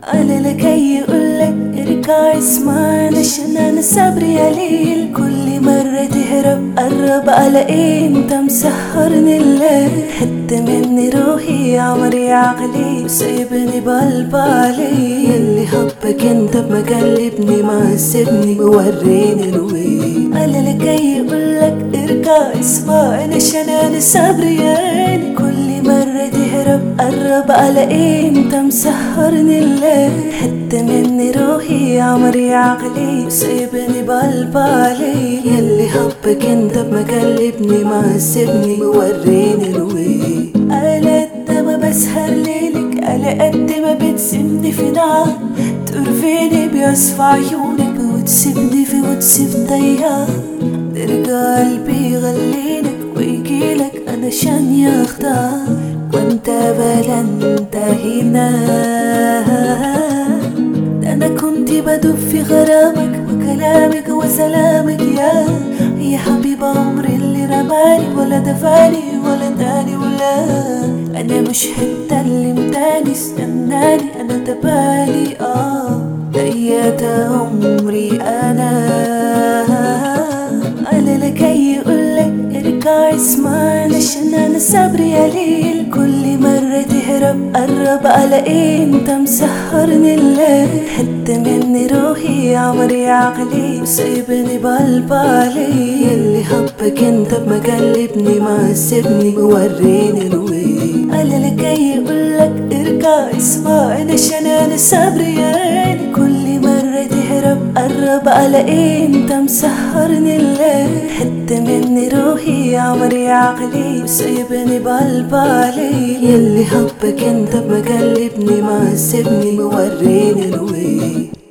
على لكي يقولك ارجع اسمعني عشان انا صبري قليل كل مرة تهرب قرب على ايه انت مسهرني الليل حتة مني روحي عمري عقلي وسايبني بقلب علي يلي حبك انت بمقلبني ما سيبني موريني الويل على لكي يقولك ارجع اسمعني عشان انا صبري يعني كل مرة تهرب قرب على ايه انت مسهرني الليل حتة مني روحي عمري عقلي وسايبني بقلب علي يلي حبك انت بمقلبني ما سيبني موريني الويل على قد ما بسهر ليلك على قد ما بتسيبني في نار ترفيني بيصفى عيونك وتسيبني في وتسيب ضياع ترجع قلبي يغليلك ويجيلك انا شان يختار وانت بلا انت هنا ده انا كنت بدوب في غرامك وكلامك وسلامك يا يا حبيب عمري اللي رماني ولا دفاني ولا داني ولا انا مش هتكلم استناني انا تبالي اه ضيعت عمري انا انا لكي يقولك ارجع اسمعني عشان انا صبري قليل كل مرة تهرب قرب على ايه انت مسهرني الليل حتة مني روحي عمري عقلي وسايبني بقلب علي يلي حبك انت بمقلبني ما سيبني موريني الويل انا لكي يقولك ارجع اسمعني عشان انا صبري يعني كل مرة تهرب قرب على ايه انت مسهرني الليل حتة مني روحي عمري عقلي وسايبني بقلب علي يلي حبك انت بمقلبني ما سيبني موريني الويل